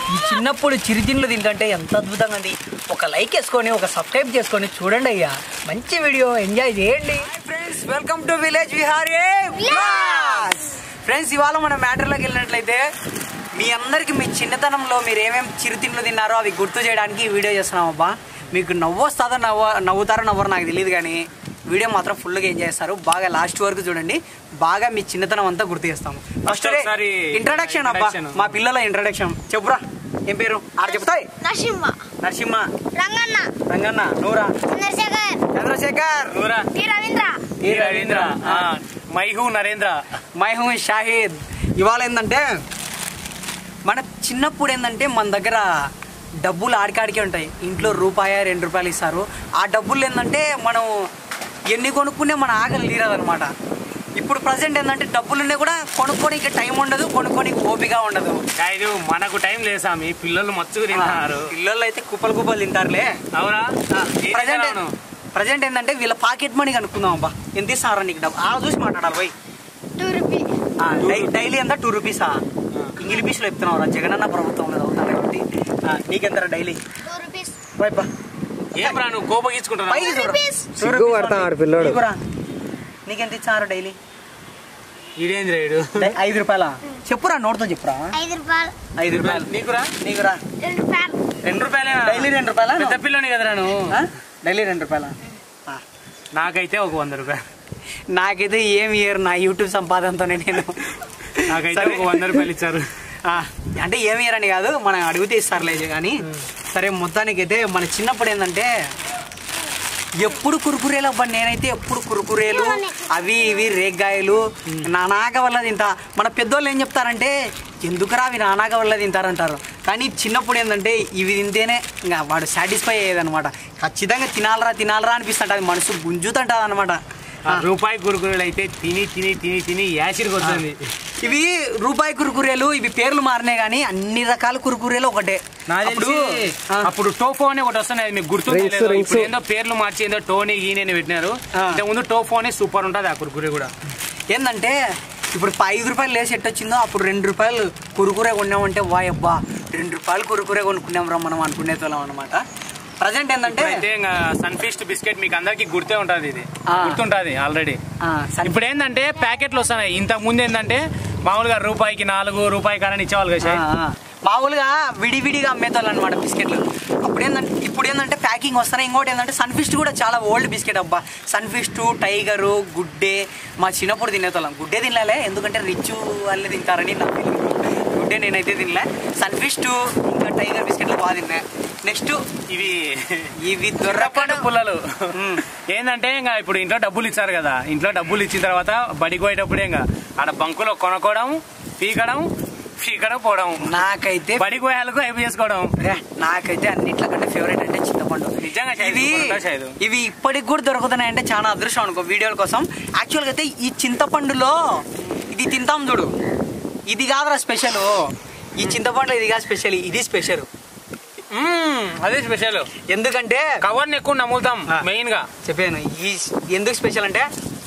ఈ చిన్నప్పుడు చిరుతిండ్లు తింటుంటే ఎంత అద్భుతంగా ఉంది ఒక లైక్ వేసుకొని ఒక సబ్స్క్రైబ్ చేసుకొని చూడండి అయ్యా మంచి వీడియో ఎంజాయ్ చేయండి friends welcome to village Vihari friends ఇవాళ మన మ్యాటర్లోకి వెళ్ళినట్లయితే మీ అందరికి మీ చిన్నతనంలో మీరు ఏమేమి చిరుతిండ్లు తిన్నారో అవి గుర్తు చేయడానికి ఈ వీడియో చేస్తున్నాం అబ్బా మీకు నవ్వు వస్తుందో నవ్వ నవ్వుతారో నవ్వరో నాకు తెలియదు కానీ వీడియో మాత్రం ఫుల్గా ఎంజాయ్ చేస్తారు బాగా లాస్ట్ వరకు చూడండి బాగా మీ చిన్నతనం అంతా గుర్తు చేస్తాము ఫస్ట్ ఒకసారి ఇంట్రడక్షన్ అబ్బా introduction. మా పిల్లల ఇంట్రడక్షన్ చెప్పురా ఏం పేరు ఆడ చెప్తాయి నరసింహ నరసింహ రంగన్న రంగన్న నూరా చంద్రశేఖర్ చంద్రశేఖర్ నూరా టి రవీంద్ర ఈ ఈ రవీంద్ర ఆ, మైహూ నరేంద్ర మై హూ షాహిద్ ఇవాళ ఏంటంటే మన చిన్నప్పుడు ఏంటంటే మన దగ్గర డబ్బులు ఆడికాడికే ఉంటాయి ఇంట్లో రూపాయ రెండు రూపాయలు ఇస్తారు ఆ డబ్బులు ఏంటంటే మనం ఎన్ని కొనుక్కునే మన ఆకలి తీరదనమాట ఇప్పుడు ప్రజెంట్ ఏంటంటే డబ్బులున్నా కూడా కొనుక్కోనికి టైం ఉండదు కొనుక్కోనికి ఓపిక ఉండదు ఇది మనకు టైం లేదు స్వామి పిల్లలు మచ్చుకు తింటున్నారు పిల్లలు అయితే కుప్పలు కుప్పలు తింటారులే అవునా ఏం ప్రజెంట్ తినాలను? ప్రజెంట్ ఏంటంటే వీళ్ళ పాకెట్ మనీ కనుక్కుందాం అబ్బా ఎంత ఇస్తారా నీకు డబ్బు ఆ చూసి మాట్లాడాలి పోయి టూ రూపీ డైలీ ఎంత టూ రూపీసా ఇంగిలి పీస్లో చెప్తున్నావు జగనన్న ప్రభుత్వం మీద అవుతాను కాబట్టి ఆ, నీకెంత డైలీ టూ రూపీస్ ఏం రా నువ్వు పైకి కోపగించుకుంటున్నావు చూడు. రూపీస్ టూ రూపీస్ పడతాడు పిల్లోడు నీకెంత ఇచ్చారు డైలీ ఇదేంద్ర ఇడు డై- ఐదు రూపాయల చెప్పురా నోట్తో చెప్పురా ఐదు రూపాయలు ఐదు రూపాయలు నీకురా నీకురా రెండు రూపాయలు రెండు రూపాయలే డైలీ రెండు రూపాయల పెద్ద పిల్లని కదరా నువ్వు డైలీ రెండు రూపాయల నాకైతే ఒక వంద రూపాయలు నాకైతే ఏమి ఇయ్యరు నా యూట్యూబ్ సంపాదనతోనే నేను నాకైతే సరే. ఒక వంద రూపాయలు ఇచ్చారు ఆ, అంటే ఏమి ఇయ్యరని కాదు మనం అడిగితే ఇస్తారులేదు కానీ సరే మొత్తానికైతే మన చిన్నప్పుడు ఏంటంటే ఎప్పుడు కురుకురేలు అబ్బా నేనైతే ఎప్పుడు కురుకురేలు అవి ఇవి రేగ్గాయలు నానాక వల్ల తింటా మన పెద్దోళ్ళు ఏం చెప్తారంటే ఎందుకురా అవి నానాక వల్ల తింటారంటారు కానీ చిన్నప్పుడు ఏంటంటే ఇవి తింటేనే ఇంకా వాడు సాటిస్ఫై అయ్యేదన్నమాట ఖచ్చితంగా తినాలరా తినాలరా అనిపిస్తుంటుంది మనసు గుంజుతుంటుంది అనమాట ఆ రూపాయి కురుకురులు అయితే తిని తిని తిని తిని యాసిడ్కి వస్తుంది ఇవి రూపాయి కురుకురేలు ఇవి పేర్లు మారినాయి కానీ అన్ని రకాల కురుకురేలు ఒకటే నాకు అప్పుడు తెలిసి ఆ, అప్పుడు టోఫో అని ఒకటి వస్తుంది అది మీకు గుర్తుంది Rings, లేదో. rings. ఇప్పుడు ఏందో పేర్లు మార్చి ఏందో టోనీ గీని అని పెట్టినారు ఆ. ఇంతకు ముందు టోఫో అని సూపర్ ఉంటుంది ఆ కురుకురే కూడా ఏంటంటే ఇప్పుడు ప- ఐదు రూపాయలు లేసి ఎట్టు వచ్చిందో అప్పుడు రెండు రూపాయలు కురుకురే కొన్నామంటే వాయ్ అబ్బా రెండు రూపాయలు కురుకురే కొనుక్కున్నాం రా మనం అనుకునేతోళ్ళం అనమాట ప్రజెంట్ ఏంటంటే అయితే ఇంకా సన్ఫీస్ట్ బిస్కెట్ మీకు అందరికి గుర్తే ఉంటది ఇది ఆ. గుర్తుంటది ఆల్రెడీ ఆ, సరే. ఇప్పుడు ఏంటంటే ప్యాకెట్లు వస్తున్నాయి ఇంతకు ముందు ఏంటంటే మామూలుగా రూపాయికి నాలుగు రూపాయి కారని ఇచ్చేవాళ్ళు కదా ఆ, షాయ్. ఆ. మామూలుగా విడివిడిగా అమ్మేతోళ్ళు అనమాట బిస్కెట్లు అప్పుడు ఏంటంటే ఇప్పుడు ఏంటంటే ప్యాకింగ్ వస్తున్నాయి ఇంకోటి ఏంటంటే సన్ఫిస్ట్ కూడా చాలా ఓల్డ్ బిస్కెట్ అబ్బా సన్ఫిస్ట్ టైగరు గుడ్డే మా చిన్నప్పుడు తినేతోళ్ళం గుడ్డే తినలే ఎందుకంటే రిచ్ వాళ్ళే తింటారని నా ఫీలింగ్ గుడ్డే నేనైతే తినలే సన్ఫిస్ట్ ఇంకా టైగర్ బిస్కెట్లు బాగా తిన్నా నెక్స్ట్ ఇవి ఇవి దొరపండు దొరకడు పుల్లలు మ్మ్. ఏంటంటే ఇంకా ఇప్పుడు ఇంట్లో డబ్బులు ఇచ్చారు కదా ఇంట్లో డబ్బులు ఇచ్చిన తర్వాత బడికి పోయేటప్పుడే ఇంకా ఆడ బంకులో కొనుక్కోవడం పీకడం పీకడం పోవడం నాకైతే బడికి పోయేందుకు అయిపు చేసుకోవడం రే, నాకైతే అన్నిట్ల కంటే ఫేవరెట్ అంటే చింతపండు నిజంగా షాహిద్, ఇవి సూపర్ ఉంటాయి షాహిద్. ఇవి ఇప్పటికి కూడా దొరుకుతున్నాయి అంటే చాలా అదృష్టం అనుకో వీడియోల కోసం యాక్చువల్గా అయితే ఈ చింతపండులో ఇది తింటాం చూడు ఇది కాదురా స్పెషల్ ఈ చింతపండులో ఇది కాదు స్పెషల్ ఇది స్పెషల్ మ్మ్, అదే స్పెషల్ ఎందుకంటే కవర్ని ఎక్కువ నమ్ముతాం ఆ. మెయిన్ గా చెప్పాను ఈ ఎందుకు స్పెషల్ అంటే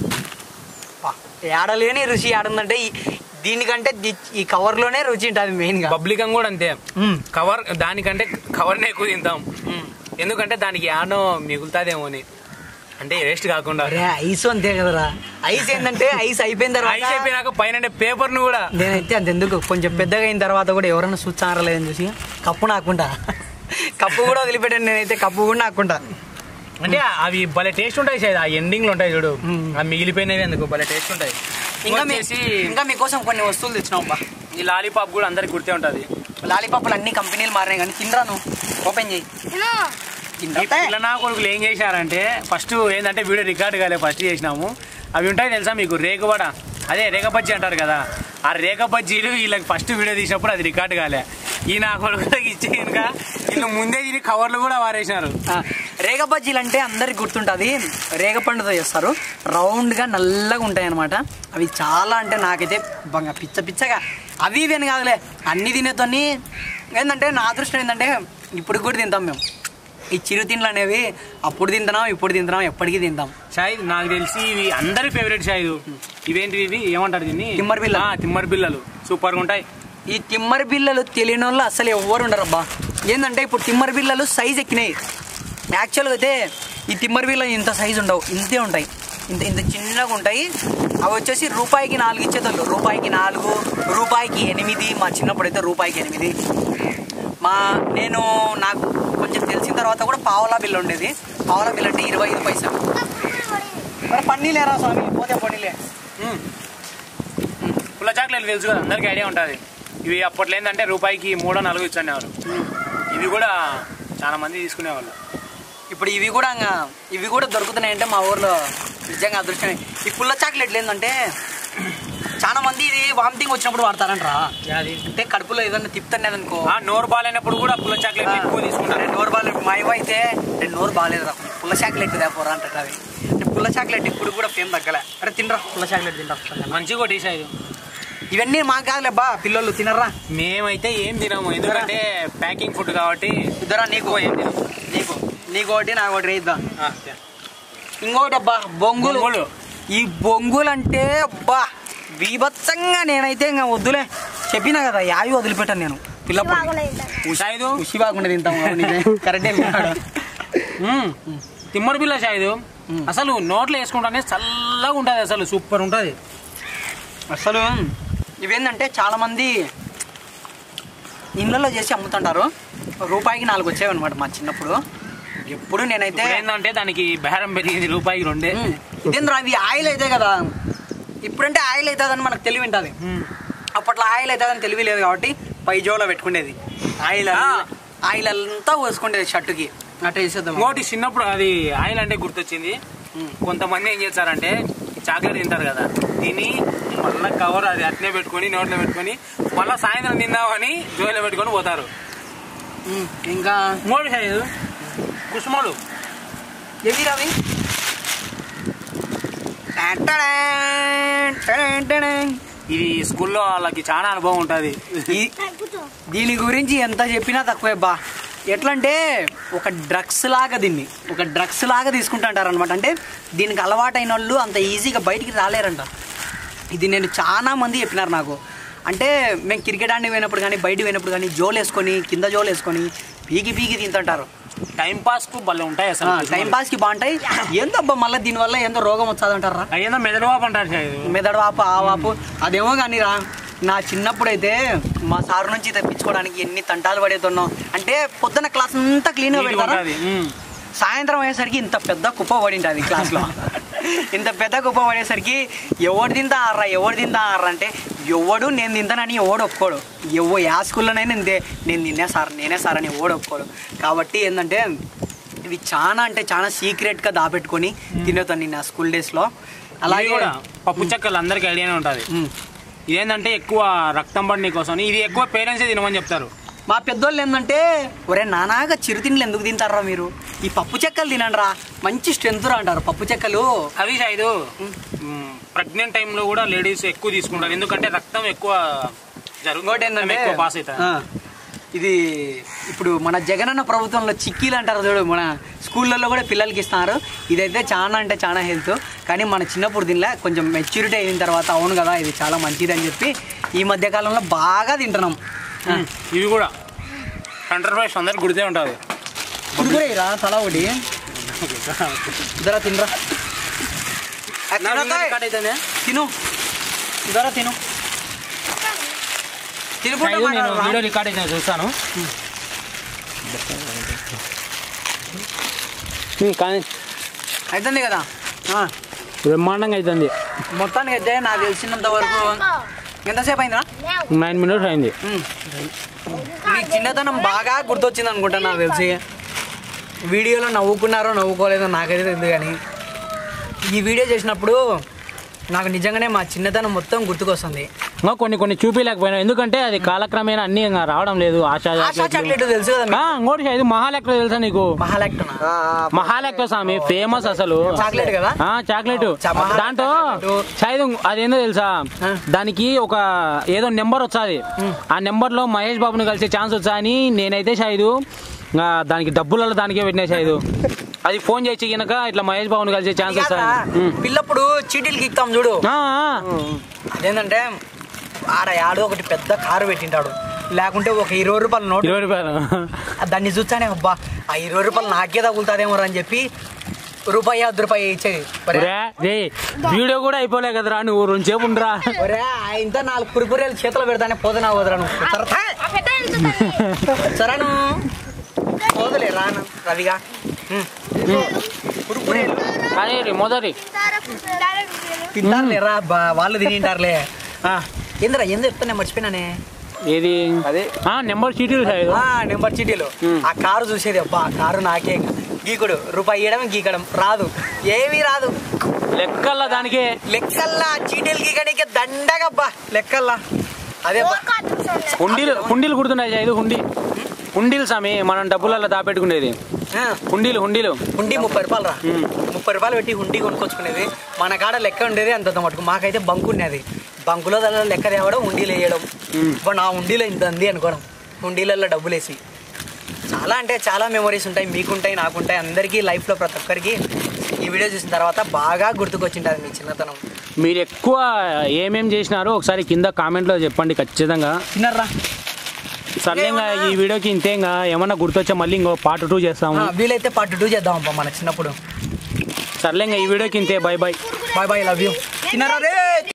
పా, ఏడలేని రుచి ఏడుందంటే ఈ- దీనికంటే ది- ఈ కవర్లోనే రుచి ఉంటుంది మెయిన్గా పబ్లికం కూడా అంతే కవర్ దానికంటే కవర్నే ఎక్కువ తింటాం ఎందుకంటే దానికి యానో మిగులుతాదేమో అని అంటే వేస్ట్ కాకుండా అరే ఐస్ అంతే కదరా ఐస్ ఏంటంటే ఐస్ అయిపోయిన ఐస్ తర్వాత అయిపోయినాక పైన పేపర్ ను కూడా నేనైతే అంతెందుకు కొంచెం పెద్దగా అయిన తర్వాత కూడా ఎవరైనా చూస్తారా లేదని చూసి కప్పు నాకుంటా కప్పు కూడా వదిలిపెట్టాను నేనైతే కప్పు కూడా నాకుంటా అంటే అవి భలే టేస్ట్ ఉంటాయి సార్ ఆ ఎండింగ్ లో ఉంటాయి చూడు మ్మ్. ఆ మిగిలిపోయినవి అందుకు భలే టేస్ట్ ఉంటాయి ఇంకా మీ వచ్చేసి ఇంకా మీకోసం కొన్ని వస్తువులు తెచ్చినాం బా ఈ లాలీపాప్ కూడా అందరికి గుర్తే ఉంటది లాలీపాపులు అన్ని కంపెనీలు మారినాయి కానీ తినరాను ఓపెన్ చేయి తిను ఈ తింటా పిల్లనా కొడుకులు ఏం చేశారంటే ఫస్ట్ ఏంటంటే వీడియో రికార్డ్ కాలే ఫస్ట్ చేసినాము అవి ఉంటాయి తెలుసా మీకు రేగుబడ అదే రేగ బజ్జీ అంటారు కదా ఆ రేగ బజ్జీలు వీళ్ళకి ఫస్ట్ వీడియో తీసినప్పుడు అది రికార్డ్ కాలే ఈ నా కొడుకులకి ఇచ్చే కనుక వీళ్ళు ముందే తిని కవర్లు కూడా వారేసినారు ఆ, రేగ బజ్జీలు అంటే అందరికి గుర్తుంటుంది రేగ పండుతో చేస్తారు రౌండ్గా నల్లగా ఉంటాయి అనమాట అవి చాలా అంటే నాకైతే బాగా పిచ్చ పిచ్చగా అవి ఇవి అని కాదులే అన్ని తినేతోని ఏంటంటే నా అదృష్టం ఏంటంటే ఇప్పుడు కూడా తింటాం మేము ఈ చిరుతిండ్లు అనేవి అప్పుడు తింటున్నాం ఇప్పుడు తింటున్నాం ఎప్పటికీ తింటాం షాయిద్ నాకు తెలిసి ఇవి అందరి ఫేవరెట్ షాయిద్ ఇవేంటివి ఇవి ఏమంటారు దీన్ని తిమ్మరి బిళ్ళ. ఆ, తిమ్మరి బిల్లలు సూపర్ గా ఉంటాయి ఈ తిమ్మరి బిళ్ళలు తెలియని వాళ్ళు అసలు ఎవరు ఉండరబ్బా ఏంటంటే ఇప్పుడు తిమ్మరి బిళ్ళలు సైజ్ ఎక్కినాయి యాక్చువల్గా అయితే ఈ తిమ్మరి బిళ్ళలు ఇంత సైజు ఉండవు ఇంతే ఉంటాయి ఇంత ఇంత చిన్నగా ఉంటాయి అవి వచ్చేసి రూపాయికి నాలుగు ఇచ్చేతోళ్ళు రూపాయికి నాలుగు రూపాయికి ఎనిమిది మా చిన్నప్పుడు అయితే రూపాయికి ఎనిమిది మా నేను నాకు కొంచెం తెలిసిన తర్వాత కూడా పావలా బిల్ ఉండేది పావలా బిల్ అంటే ఇరవై ఐదు పైసలు మరి పన్నీలేరా స్వామి పోతే పన్నీలే పుల్ల చాక్లెట్లు తెలుసు కదా అందరికీ ఐడియా ఉంటుంది ఇవి అప్పట్లో ఏంటంటే రూపాయికి మూడో నాలుగు ఇచ్చేవారు ఇవి కూడా చాలా మంది తీసుకునేవాళ్ళు ఇప్పుడు ఇవి కూడా ఇంకా ఇవి కూడా దొరుకుతున్నాయంటే మా ఊర్లో నిజంగా అదృష్టమే ఈ పుల్ల చాక్లెట్లు ఏంటంటే చాలా మంది ఇది వామిటింగ్ వచ్చినప్పుడు వాడతారంట్రా అంటే కడుపులో ఏదైనా తిప్పుతాను అనుకో ఆ నోరు బాగాలేనప్పుడు కూడా పుల్ల చాక్లెట్ ఎక్కువ తీసుకుంటారు రెండు నోరు బాగాలేదు మా ఇవ్వ అయితే రెండు నోరు బాగాలేదురా పుల్ల చాక్లెట్ తేపోరా అంటారు అవి అంటే పుల్ల చాక్లెట్ ఇప్పుడు కూడా ఫేమ్ తగ్గలే అరే తినరా పుల్ల చాక్లెట్ తినరా మంచిగా కొట్టేసి ఇది ఇవన్నీ మాకు కాదులే బా పిల్లలు తినరా మేమైతే ఏం తినము ఎందుకంటే ప్యాకింగ్ ఫుడ్ కాబట్టి ఇద్దరా నీకు ఏం తినము నీకు నీకు ఒకటి నాకు ఒకటి రేద్దా ఇంకోటి అబ్బా బొంగులు బొంగులు. ఈ బొంగులు అంటే అబ్బా బీభత్సంగా నేనైతే ఇంకా వద్దులే చెప్పినా కదా యావి వదిలిపెట్టాను నేను పిల్లప్పుడు షాయిదు ఉషి బాగుండేది ఇంత కరెక్టే మ్మ్. తిమ్మడి పిల్ల షాయిదు అసలు నోట్లో వేసుకుంటానే చల్లగా ఉంటుంది అసలు సూపర్ ఉంటుంది అసలు ఇవేంటంటే చాలా మంది ఇళ్ళల్లో చేసి అమ్ముతుంటారు రూపాయికి నాలుగు వచ్చేవన్నమాట మా చిన్నప్పుడు ఎప్పుడు నేనైతే ఇప్పుడు ఏంటంటే దానికి బేరం పెరిగింది రూపాయికి రెండే ఉమ్, ఇదేంద్రా ఇవి ఆయిల్ అయితే కదా ఇప్పుడంటే ఆయిల్ అవుతుందని మనకు తెలివి ఉంటుంది మ్మ్. అప్పట్లో ఆయిల్ అవుతుందని తెలివి లేదు కాబట్టి పై జోలో పెట్టుకునేది ఆయిల్ ఆ. ఆయిల్ అంతా పోసుకునేది షర్టుకి అట్లా వేసేద్దాం ఇంకోటి చిన్నప్పుడు అది ఆయిల్ అంటే గుర్తొచ్చింది మ్మ్. కొంతమంది ఏం చేస్తారంటే చాక్లెట్ తింటారు కదా తిని మళ్ళీ కవర్ అది అట్నే పెట్టుకొని నోట్లో పెట్టుకొని మళ్ళీ సాయంత్రం తిందామని జోలో పెట్టుకొని పోతారు ఉమ్, ఇంకా ఇంకోటి సైజు కుసుమలు ఎవి రవి ఇది స్కూల్లో వాళ్ళకి చాలా అనుభవం ఉంటుంది ఈ- దీని గురించి ఎంత చెప్పినా తక్కువే బా ఎట్లా అంటే ఒక డ్రగ్స్ లాగా దీన్ని ఒక డ్రగ్స్ లాగా తీసుకుంటుంటారు అనమాట అంటే దీనికి అలవాటైన వాళ్ళు అంత ఈజీగా బయటికి రాలేరంట ఇది నేను చాలా మంది చెప్పినారు నాకు అంటే మేము క్రికెట్ ఆడి పోయినప్పుడు కానీ బయట పోయినప్పుడు కానీ జోలు వేసుకొని కింద జోలు వేసుకొని పీకి పీకి తింటుంటారు టైం పాస్ కు భలే ఉంటాయి అసలు టైం పాస్కి బాగుంటాయి ఏందబ్బా మళ్ళీ దీనివల్ల ఏందో రోగం వచ్చాదంటారా అయ్యేందో మెదడువాపు అంటారు సైజు మెదడు వాపు ఆ వాపు అదేమో కానీ రా నా చిన్నప్పుడు అయితే మా సారు నుంచి తెప్పించుకోవడానికి ఎన్ని తంటాలు పడేతున్నాం అంటే పొద్దున క్లాస్ అంతా క్లీన్గా నీట్గా పెడతారా ఉంటుంది మ్మ్. సాయంత్రం అయ్యేసరికి ఇంత పెద్ద కుప్ప పడింటుంది క్లాస్లో ఇంత పెద్ద కుప్ప పడేసరికి ఎవడు తింటా ఆర్రా ఎవడు తింటా ఆర్రా అంటే ఎవడు నేను తింటానని ఎవడు ఒప్పుకోడు ఎవ యా స్కూల్లోనైనా ఇంతే నేను తినే సార్ నేనే సార్ అని ఎవడు ఒప్పుకోడు కాబట్టి ఏంటంటే ఇవి చాలా అంటే చాలా సీక్రెట్గా దాపెట్టుకొని తినేతాను నేను ఆ స్కూల్ డేస్లో ఇది అలాగే కూడా పప్పు చెక్కలు అందరికి ఐడియానే ఉంటుంది ఉమ్. ఇదేంటంటే ఎక్కువ రక్తం పడిన కోసం ఇది ఎక్కువ పేరెంట్సే తినమని చెప్తారు మా పెద్దోళ్ళు ఏంటంటే ఒరే నానాగా చిరుతిండ్లు ఎందుకు తింటారా మీరు ఈ పప్పు చెక్కలు తినండి రా మంచి స్ట్రెంత్ రా అంటారు పప్పు చెక్కలు అవి సైదు ప్రెగ్నెంట్ టైంలో కూడా లేడీస్ ఎక్కువ తీసుకుంటారు ఎందుకంటే రక్తం ఎక్కువ ఇంకోటి జరుగుతుంది ఏంటంటే ఎక్కువ పాస్ అవుతుంది ఆ, ఇది ఇప్పుడు మన జగనన్న ప్రభుత్వంలో చిక్కీలు అంటారు చూడు మన స్కూళ్ళల్లో కూడా పిల్లలకి ఇస్తున్నారు ఇదైతే చాలా అంటే చాలా హెల్త్ కానీ మన చిన్నప్పుడు దీనిలో కొంచెం మెచ్యూరిటీ అయిన తర్వాత అవును కదా ఇది చాలా మంచిది అని చెప్పి ఈ మధ్య కాలంలో బాగా తింటున్నాం ఆ, ఇవి కూడా హండ్రెడ్ ఫ్రెష్ అందరికి గుర్తే ఉంటుంది కురుకురేరా తల ఒకటి ఇద్దరా తినరా ఆ, తినొద్దా? తిను ఇద్దరా తిను తినుకుంటా నేను మాట్లాడరా? వీడియో రికార్డ్ అయితే చూస్తాను కానీ అవుతుంది కదా ఆ, బ్రహ్మాండంగా అవుతుంది మొత్తానికి అయితే నాకు తెలిసినంత వరకు ఎంతసేపు అయిందా నైన్ మినిట్స్ అయింది ఉమ్. మీ చిన్నతనం బాగా గుర్తొచ్చింది అనుకుంటా నాకు తెలిసి వీడియోలో నవ్వుకున్నారో నవ్వుకోలేదో నాకైతే తెలియదు కానీ ఈ వీడియో చేసినప్పుడు నాకు నిజంగానే మా చిన్నతనం మొత్తం గుర్తుకొస్తుంది ఇంకా కొన్ని కొన్ని చూపించలేకపోయినా ఎందుకంటే అది కాలక్రమేణా అన్ని ఇంకా రావడం లేదు ఆశా ఆశా చాక్లెట్లు. చాక్లెట్ తెలుసు కదా ఆ, ఇంకోటి ఇది మహాలెక్క తెలుసా నీకు మహాలెక్టనా మహాలెక్క స్వామి ఫేమస్ అసలు చాక్లెట్ కదా ఆ చాక్లెట్ చ- మహాలెక్క దాంట్లో చాక్లెట్. సైదు అదేందో తెలుసా ఆ. దానికి ఒక ఏదో నెంబర్ వచ్చాది ఆ నెంబర్ లో మహేష్ బాబుని కలిసే ఛాన్స్ వచ్చా అని నేనైతే షాయిదు ఆ, దానికి డబ్బులలో దానికే పెట్టినా షాయిదు అది ఫోన్ చేసి గనక ఇట్లా మహేష్ బాబుని కలిసే ఛాన్స్ వచ్చా పిల్లప్పుడు చీటీలు గిక్తాం చూడు అదేంటంటే ఆడ యాడో ఒకటి పెద్ద కారు పెట్టింటాడు లేకుంటే ఒక ఇరవై రూపాయల నోటు ఇరవై రూపాయలు దాన్ని చూస్తానే అబ్బా ఆ ఇరవై రూపాయలు నాకే తగులుతాదేమో అని చెప్పి రూపాయి అర్ధ రూపాయి ఇచ్చేది ఒరే, ఒరే, రేయ్, వీడియో కూడా అయిపోలే కదరా నువ్వు రెండు సేపు ఉండరా ఒరే ఇంత నాలుగు కురుకురేలు చేతిలో పెడతానే పోదునా వదరా నువ్వు సరే, సరేను పోదులే రాను రవిగా ఉమ్. కురుకురేలు కానీ మొదటి తింటారులే రా బా వాళ్ళు తింటారులే ఏందిరా ఏందో చెప్తానే మర్చిపోయినానే ఏది అదే ఆ నెంబర్ చీటీలు సార్ ఆ నెంబర్ చీటీలు ఉమ్. ఆ కారు చూసేది అబ్బా ఆ కారు నాకే గీకుడు రూపాయి ఇవ్వడం గీకడం రాదు ఏమీ రాదు లెక్కల్లా దానికి లెక్కల్లా చీటీలు గీకడానికి దండగబ్బా లెక్కల్లా అదే అబ్బా. హుండీలు హుండీలు గుర్తున్నాయి ఇది హుండీ హుండీలు స్వామి మనం డబ్బులలో దాపెట్టుకునేది ఆ, హుండీలు హుండీలు హుండీ ముప్పై రూపాయలు రా ఉమ్. ముప్పై రూపాయలు పెట్టి హుండీ కొనుక్కొచ్చుకునేది మన కాడ లెక్క ఉండేది అంతంత మటుకు మాకైతే బంకు ఉన్నది బంకులో దానిలో లెక్క తేవడం హుండీలు వేయడం ఉమ్. ఇప్పుడు నా హుండీలో ఇంత ఉంది అనుకోవడం హుండీలలో డబ్బులు వేసి చాలా అంటే చాలా మెమరీస్ ఉంటాయి మీకుంటాయి నాకుంటాయి అందరికీ లైఫ్లో ప్రతి ఒక్కరికి ఈ వీడియో చూసిన తర్వాత బాగా గుర్తుకొచ్చింటుంది మీ చిన్నతనం మీరు ఎక్కువ ఏమేం చేసినారో ఒకసారి కింద కామెంట్లో చెప్పండి ఖచ్చితంగా తిన్నారా సర్లేంగా ఈ వీడియోకి ఇంతేంగా ఏమన్నా గుర్తొచ్చా మళ్ళీ ఇంకో పార్ట్ టూ చేస్తాము వీలైతే పార్ట్ టూ చేద్దాం అబ్బా మన చిన్నప్పుడు సర్లేంగా ఈ వీడియోకి ఇంతే bye bye bye bye love you తిన్నారా రే